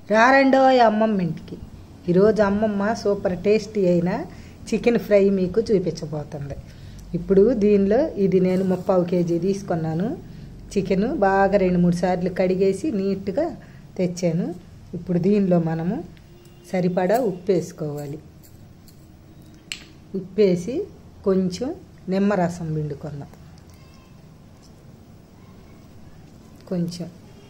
రారండో అమ్మమ్మ ఇంటికి ఈరోజు అమ్మమ్మ సూపర్ టేస్టీ అయిన చికెన్ ఫ్రై మీకు చూపించబోతుంది ఇప్పుడు దీనిలో ఇది నేను ముప్పావు కేజీ తీసుకున్నాను చికెన్ బాగా రెండు మూడు సార్లు కడిగేసి నీట్గా తెచ్చాను ఇప్పుడు దీనిలో మనము సరిపడా ఉప్పు వేసుకోవాలి ఉప్పేసి కొంచెం నిమ్మరసం పిండుకుందాం కొంచెం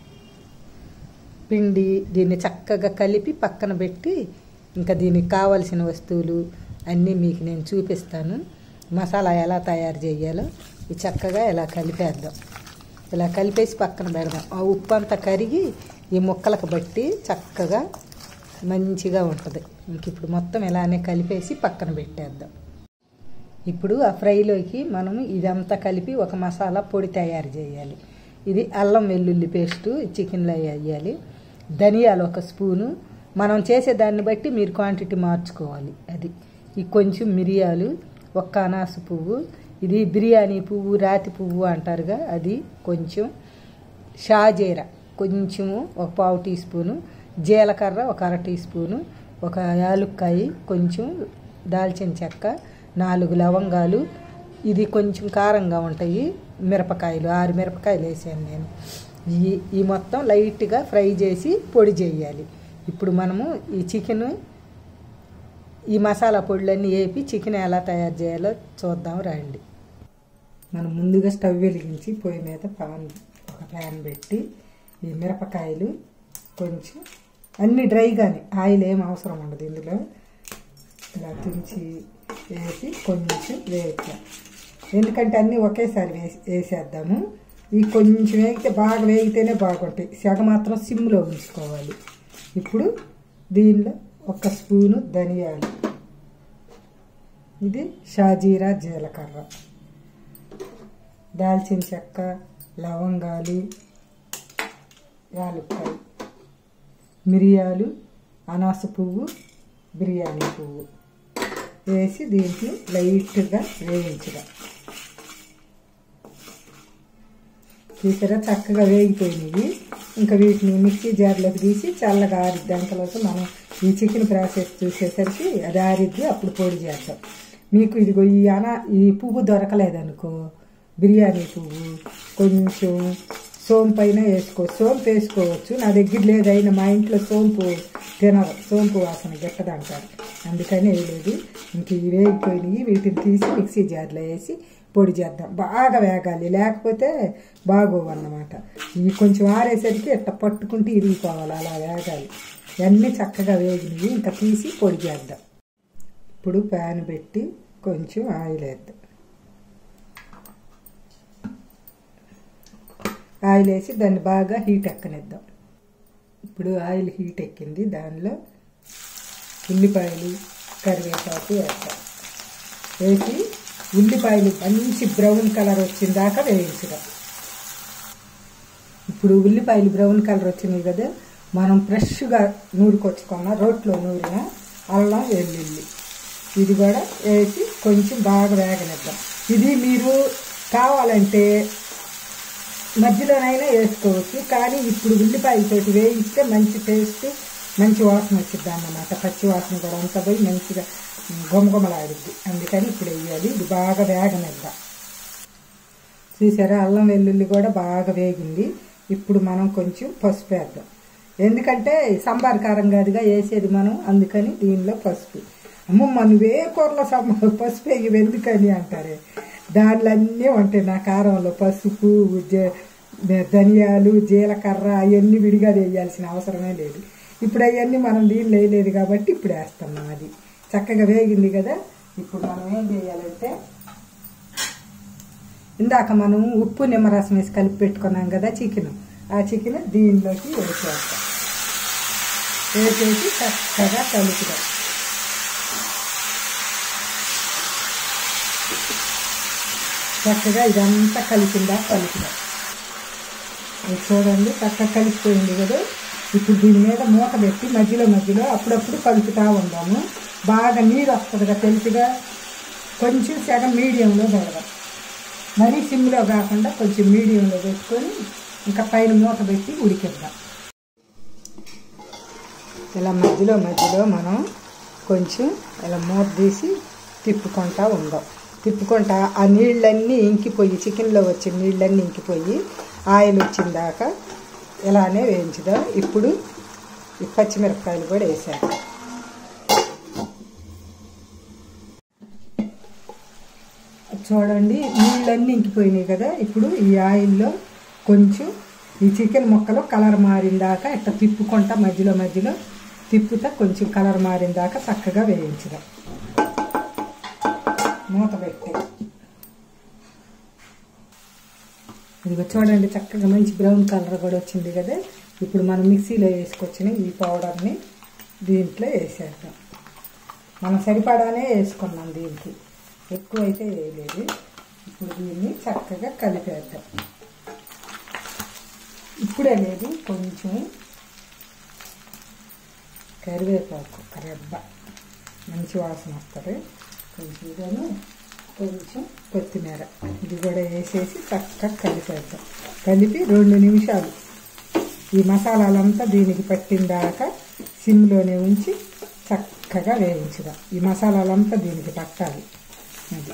పిండి దీన్ని చక్కగా కలిపి పక్కన పెట్టి ఇంకా దీనికి కావలసిన వస్తువులు అన్నీ మీకు నేను చూపిస్తాను మసాలా ఎలా తయారు చేయాలో ఇది చక్కగా ఇలా కలిపేద్దాం ఇలా కలిపేసి పక్కన పెడదాం ఆ ఉప్పు అంతా కరిగి ఈ ముక్కలకు బట్టి చక్కగా మంచిగా ఉంటుంది ఇంక ఇప్పుడు మొత్తం ఇలానే కలిపేసి పక్కన పెట్టేద్దాం ఇప్పుడు ఆ ఫ్రైలోకి మనం ఇదంతా కలిపి ఒక మసాలా పొడి తయారు చేయాలి ఇది అల్లం వెల్లుల్లి పేస్టు చికెన్లో వేయాలి ధనియాలు ఒక స్పూను మనం చేసే దాన్ని బట్టి మీరు క్వాంటిటీ మార్చుకోవాలి అది ఈ కొంచెం మిరియాలు ఒక్క అనాసు పువ్వు ఇది బిర్యానీ పువ్వు రాతి పువ్వు అంటారుగా అది కొంచెం షాజీర కొంచెము ఒక పావు టీ స్పూను జీలకర్ర ఒక అర టీ స్పూను ఒక యాలుక్కాయ కొంచెం దాల్చిన చెక్క నాలుగు లవంగాలు ఇది కొంచెం కారంగా ఉంటాయి మిరపకాయలు ఆరు మిరపకాయలు వేసాను నేను ఈ ఈ మొత్తం లైట్గా ఫ్రై చేసి పొడి చేయాలి ఇప్పుడు మనము ఈ చికెన్ ఈ మసాలా పొడులన్నీ వేపి చికెన్ ఎలా తయారు చేయాలో చూద్దాం రండి మనం ముందుగా స్టవ్ వెలిగించి పొయ్యి మీద పాన్ ఒక ప్యాన్ పెట్టి ఈ మిరపకాయలు కొంచెం అన్ని డ్రైగానే ఆయిల్ ఏం అవసరం ఉండదు ఇందులో ఇలా తుంచి వేసి కొంచెం వేయించాం ఎందుకంటే అన్నీ ఒకేసారి వేసి వేసేద్దాము ఈ కొంచెం వేగితే బాగా వేగితేనే బాగుంటాయి సెగ మాత్రం సిమ్లో ఉంచుకోవాలి ఇప్పుడు దీనిలో ఒక స్పూను ధనియాలు ఇది షాజీరా జీలకర్ర దాల్చిన చెక్క లవంగాలు యాలక్కాయ మిరియాలు అనాస పువ్వు బిర్యానీ పువ్వు వేసి దీంట్లో లైట్గా వేయించడం చూసారా చక్కగా వేగిపోయినాయి ఇంకా వీటిని మిక్సీ జార్లోకి తీసి చల్లగా ఆరిద్ది దాంట్లోకి మనం ఈ చికెన్ ప్రాసెస్ చూసేసరికి అది ఆరిద్ది అప్పుడు పొడి చేద్దాం మీకు ఇదిగో ఈ అనా ఈ పువ్వు దొరకలేదనుకో బిర్యానీ పువ్వు కొంచెం సోంపు అయినా వేసుకోవచ్చు సోంపు వేసుకోవచ్చు నా దగ్గర లేదైనా మా ఇంట్లో సోంపు తినరు సోంపు వాసన గట్టదంటారు అందుకని వేయలేదు ఇంక ఇవి వేగిపోయినాయి వీటిని తీసి మిక్సీ జార్లో వేసి పొడి చేద్దాం బాగా వేగాలి లేకపోతే బాగోవు అన్నమాట ఇవి కొంచెం ఆరేసరికి ఇట్ట పట్టుకుంటే ఇరిగిపోవాలి అలా వేగాలి ఇవన్నీ చక్కగా వేగినవి ఇంకా తీసి పొడి చేద్దాం ఇప్పుడు ప్యాన్ పెట్టి కొంచెం ఆయిల్ వేద్దాం ఆయిల్ వేసి దాన్ని బాగా హీట్ ఎక్కనిద్దాం ఇప్పుడు ఆయిల్ హీట్ ఎక్కింది దానిలో ఉల్లిపాయలు కరివేపాకు వేస్తాం వేసి ఉల్లిపాయలు మంచి బ్రౌన్ కలర్ వచ్చిన దాకా వేయించడం ఇప్పుడు ఉల్లిపాయలు బ్రౌన్ కలర్ వచ్చినాయి కదా మనం ఫ్రెష్గా నూరుకొచ్చుకున్న రోట్లో నూరిన అల్లం వెల్లుల్లి ఇది కూడా వేసి కొంచెం బాగా వేగనిద్దాం ఇది మీరు కావాలంటే మధ్యలోనైనా వేసుకోవచ్చు కానీ ఇప్పుడు ఉల్లిపాయలతోటి వేయిస్తే మంచి టేస్ట్ మంచి వాసన వచ్చింది అన్నమాట పచ్చి వాసన కూడా అంతా పోయి మంచిగా గుమగుమలాడిద్ది అందుకని ఇప్పుడు వేయాలి ఇది బాగా వేగనిద్దాం చూసారా అల్లం వెల్లుల్లి కూడా బాగా వేగింది ఇప్పుడు మనం కొంచెం పసుపు వేద్దాం ఎందుకంటే సాంబార్ కారం కాదుగా వేసేది మనం అందుకని దీనిలో పసుపు అమ్మమ్మ నువ్వే కూరలో సాంబార్ పసుపు వేయి ఎందుకని అంటారే దానిలో అన్నీ ఉంటాయి నా కారంలో పసుపు ధనియాలు జీలకర్ర అవన్నీ విడిగా వేయాల్సిన అవసరమే లేదు ఇప్పుడు అవన్నీ మనం దీనిలో వేయలేదు కాబట్టి ఇప్పుడు వేస్తున్నాం అది చక్కగా వేగింది కదా ఇప్పుడు మనం ఏం చేయాలంటే ఇందాక మనం ఉప్పు నిమ్మరసం వేసి కలిపి పెట్టుకున్నాం కదా చికెన్ ఆ చికెన్ దీనిలోకి వేసేస్తాం వేసేసి చక్కగా కలుపుదాం చక్కగా ఇదంతా కలిపిందా కలుపుదాం చూడండి చక్కగా కలిసిపోయింది కదా ఇప్పుడు దీని మీద మూత పెట్టి మధ్యలో మధ్యలో అప్పుడప్పుడు కలుపుతూ ఉందాము బాగా నీరు వస్తుందిగా తెలుసుగా కొంచెం సగం మీడియంలో పెడదాం మరీ సిమ్లో కాకుండా కొంచెం మీడియంలో పెట్టుకొని ఇంకా పైన మూత పెట్టి ఉడికిద్దాం ఇలా మధ్యలో మధ్యలో మనం కొంచెం ఇలా మూత తీసి తిప్పుకుంటా ఉందాం తిప్పుకుంటా ఆ నీళ్ళన్నీ ఇంకిపోయి చికెన్లో వచ్చిన నీళ్ళన్నీ ఇంకిపోయి ఆయిల్ వచ్చిన దాకా ఇలానే వేయించుదాం ఇప్పుడు ఈ పచ్చిమిరపకాయలు కూడా వేసాక చూడండి నీళ్ళన్నీ ఇంకిపోయినాయి కదా ఇప్పుడు ఈ ఆయిల్లో కొంచెం ఈ చికెన్ ముక్కలు కలర్ మారిన దాకా ఇట్లా తిప్పుకుంటా మధ్యలో మధ్యలో తిప్పుతా కొంచెం కలర్ మారిన దాకా చక్కగా వేయించుదాం మూత పెట్టి ఇదిగో చూడండి చక్కగా మంచి బ్రౌన్ కలర్ కూడా వచ్చింది కదా ఇప్పుడు మనం మిక్సీలో వేసుకొచ్చిన ఈ పౌడర్ని దీంట్లో వేసేద్దాం మనం సరిపడానే వేసుకున్నాం దీనికి ఎక్కువ అయితే వేయలేదు ఇప్పుడు దీన్ని చక్కగా కలిపేద్దాం ఇప్పుడే లేదు కొంచెం కరివేపాకు ఒక రెబ్బ మంచి వాసన వస్తుంది కొంచెం ఇదేను కొంచెం కొత్తిమీర ఇది కూడా వేసేసి చక్కగా కలిపేద్దాం కలిపి రెండు నిమిషాలు ఈ మసాలాలంతా దీనికి పట్టిందాకా సిమ్లోనే ఉంచి చక్కగా వేయించుదాం ఈ మసాలాలంతా దీనికి పట్టాలి అది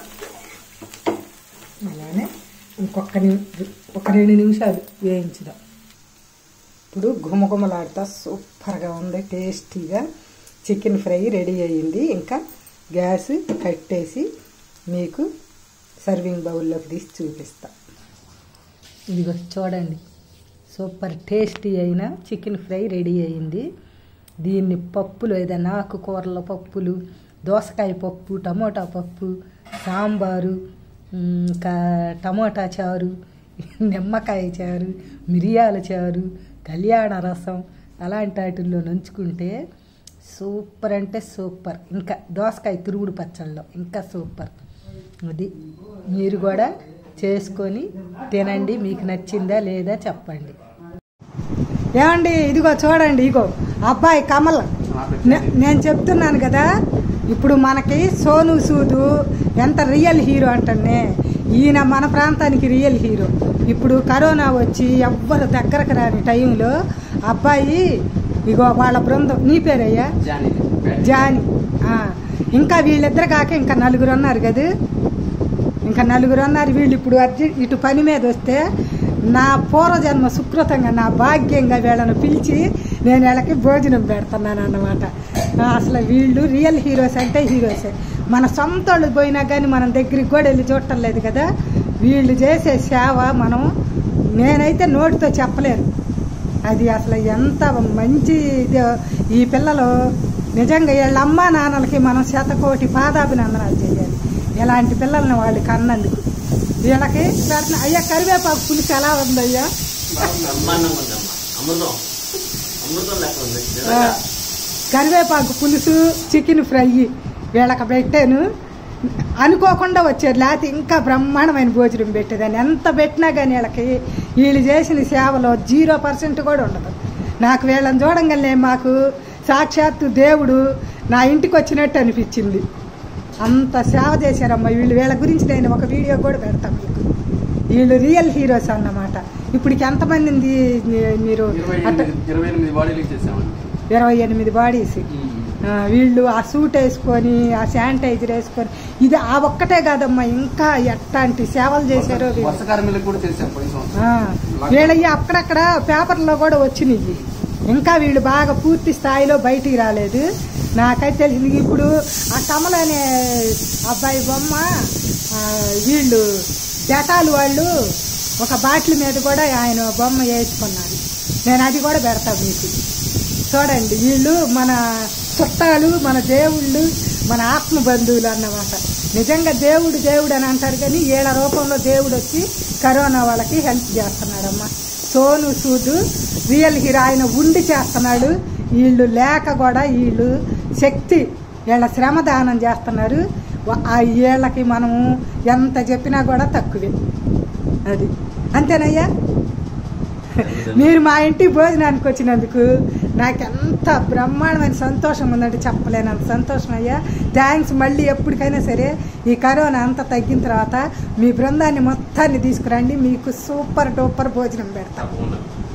అలానే ఇంకొక ని- ఒక రెండు నిమిషాలు వేయించుదాం ఇప్పుడు గుమగుమలాడుతా సూపర్గా ఉంది టేస్టీగా చికెన్ ఫ్రై రెడీ అయ్యింది ఇంకా గ్యాస్ కట్టేసి మీకు సర్వింగ్ బౌల్లోకి తీసి చూపిస్తా ఇదిగో చూడండి సూపర్ టేస్టీ అయిన చికెన్ ఫ్రై రెడీ అయింది దీన్ని పప్పులు ఏదైనా ఆకుకూరల పప్పులు దోసకాయ పప్పు టమోటా పప్పు సాంబారు ఉమ్, ఇంకా టమోటా చారు నిమ్మకాయ చారు మిరియాల చారు కళ్యాణ రసం అలాంటి వాటిల్లో నంచుకుంటే సూపర్ అంటే సూపర్ ఇంకా దోసకాయ తిరుగుడు పచ్చళ్ళలో ఇంకా సూపర్ అది మీరు కూడా చేసుకొని తినండి మీకు నచ్చిందా లేదా చెప్పండి ఏమండి ఇదిగో చూడండి ఇగో అబ్బాయి కమల్ నే- నేను చెప్తున్నాను కదా ఇప్పుడు మనకి సోను సూదు ఎంత రియల్ హీరో అంటనే ఈయన మన ప్రాంతానికి రియల్ హీరో ఇప్పుడు కరోనా వచ్చి ఎవ్వరు దగ్గరకు రాని టైంలో అబ్బాయి ఇగో వాళ్ళ బృందం నీ పేరయ్యా జాని ఆ, ఇంకా వీళ్ళిద్దరు కాక ఇంకా నలుగురు ఉన్నారు కదా ఇంకా నలుగురు ఉన్నారు వీళ్ళు ఇప్పుడు అర్జె ఇటు పని మీద వస్తే నా పూర్వజన్మ సుకృతంగా నా భాగ్యంగా వీళ్ళని పిలిచి నేను వీళ్ళకి భోజనం పెడుతున్నాను అన్నమాట ఆ, అసలు వీళ్ళు రియల్ హీరోస్ అంటే హీరోసే మన సొంత వాళ్ళు పోయినా కానీ మనం దగ్గరికి కూడా వెళ్ళి చూడటం లేదు కదా వీళ్ళు చేసే సేవ మనం నేనైతే నోటితో చెప్పలేను అది అసలు ఎంత మంచి ఇది ఈ పిల్లలు నిజంగా వీళ్ళ అమ్మా నాన్నలకి మనం శతకోటి పాదాభినందనాలు చేయాలి ఎలాంటి పిల్లల్ని వాళ్ళు కన్నందుకు వీళ్ళకి పెడుతున్న అయ్యా కరివేపాకు పులుసు ఎలా ఉందయ్యా బ్రహ్మాండంగా ఉందమ్మా అమృతం అమృతం లెక్క ఉంది ఆ, నిజంగా. కరివేపాకు పులుసు చికెన్ ఫ్రై వీళ్ళకి పెట్టాను అనుకోకుండా వచ్చారు లేకపోతే ఇంకా బ్రహ్మాండమైన భోజనం పెట్టేదాన్ని ఎంత పెట్టినా కానీ వీళ్ళకి వీళ్ళు చేసిన సేవలో జీరో పర్సెంట్ కూడా ఉండదు నాకు వీళ్ళని చూడంగానే మాకు సాక్షాత్తు దేవుడు నా ఇంటికి వచ్చినట్టు అనిపించింది అంత సేవ చేశారమ్మా వీళ్ళు వీళ్ళ గురించి నేను ఒక వీడియో కూడా పెడతాను మీకు వీళ్ళు రియల్ హీరోస్ అన్నమాట ఇప్పటికి ఎంతమంది మీరు ఇరవై అట్ట ఎనిమిది ఇరవై ఎనిమిది బాడీలు చేసామండి ఇరవై ఎనిమిది బాడీస్ ఆ, వీళ్ళు ఆ సూట్ వేసుకొని ఆ శానిటైజర్ వేసుకొని ఇది ఆ ఒక్కటే కాదమ్మా ఇంకా ఎట్లాంటి సేవలు చేశారో వీళ్ళు. వర్ష కార్మికులకు కూడా చేసాం పోయిన సంవత్సరం ఆ, వీళ్ళవి అక్కడక్కడ పేపర్లో కూడా వచ్చినాయి ఇంకా వీళ్ళు బాగా పూర్తి స్థాయిలో బయటికి రాలేదు నాకైతే తెలిసింది ఇప్పుడు ఆ కమల్ అనే అబ్బాయి బొమ్మ ఆ, వీళ్ళు జటాలు వాళ్ళు ఒక బాటిల్ మీద కూడా ఆయన బొమ్మ వేసుకున్నారు నేను అది కూడా పెడతా మీకు చూడండి వీళ్ళు మన చుట్టాలు మన దేవుళ్ళు మన ఆత్మ బంధువులు అన్నమాట నిజంగా దేవుడు దేవుడు అని అంటారు కానీ వీళ్ళ రూపంలో దేవుడు వచ్చి కరోనా వాళ్ళకి హెల్ప్ చేస్తున్నాడమ్మా సోను సూదు రియల్ హీరో ఆయన ఉండి చేస్తున్నాడు వీళ్ళు లేక కూడా వీళ్ళు శక్తి వీళ్ళ శ్రమదానం చేస్తున్నారు వా- ఆ వీళ్ళకి మనము ఎంత చెప్పినా కూడా తక్కువే అది అంతేనయ్యా మీరు మా ఇంటికి భోజనానికి వచ్చినందుకు నాకు ఎంత బ్రహ్మాండమైన సంతోషం ఉందంటే చెప్పలేనంత సంతోషం అయ్యా థ్యాంక్స్ మళ్ళీ ఎప్పటికైనా సరే ఈ కరోనా అంతా తగ్గిన తర్వాత మీ బృందాన్ని మొత్తాన్ని తీసుకురండి మీకు సూపర్ డూపర్ భోజనం పెడతాం తప్పకుండా